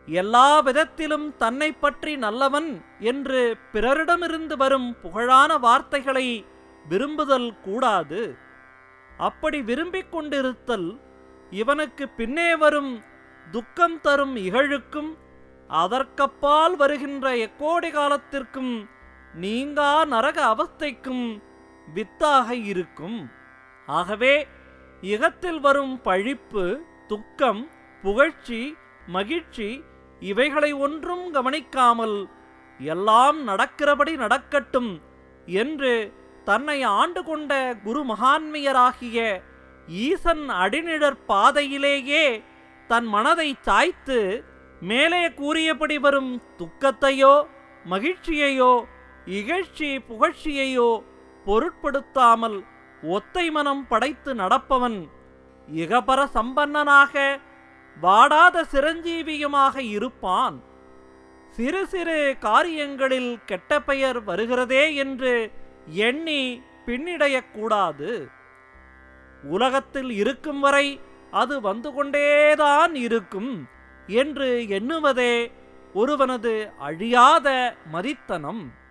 எல்லா விதத்திலும் தன்னை பற்றி நல்லவன் என்று பிறரிடமிருந்து வரும் புகழான வார்த்தைகளை விரும்புதல் கூடாது அப்படி விரும்பிக் கொண்டிருத்தல் இவனுக்கு பின்னே வரும் துக்கம் தரும் இகழுக்கும் அதற்கப்பால் வருகின்ற எக்கோடி காலத்திற்கும் நீங்கா நரக அவஸ்தைக்கும் வித்தாக இருக்கும் ஆகவே இகத்தில் வரும் பழிப்பு துக்கம் புகழ்ச்சி மகிழ்ச்சி இவைகளை ஒன்றும் கவனிக்காமல் எல்லாம் நடக்கிறபடி நடக்கட்டும் என்று தன்னை ஆண்டு கொண்ட குரு மகான்மியராகிய ஈசன் அடிநிழற் பாதையிலேயே தன் மனதை சாய்த்து மேலே கூறியபடி வரும் துக்கத்தையோ மகிழ்ச்சியையோ இகழ்ச்சி புகழ்ச்சியையோ பொருட்படுத்தாமல் ஒத்தை மனம் படைத்து நடப்பவன் இகபர சம்பன்னனாக வாடாத சிரஞ்சீவியுமாக இருப்பான் சிறு சிறு காரியங்களில் கெட்ட பெயர் வருகிறதே என்று எண்ணி பின்னிடையக்கூடாது உலகத்தில் இருக்கும் வரை அது வந்து கொண்டேதான் இருக்கும் என்று எண்ணுவதே ஒருவனது அழியாத மதித்தனம்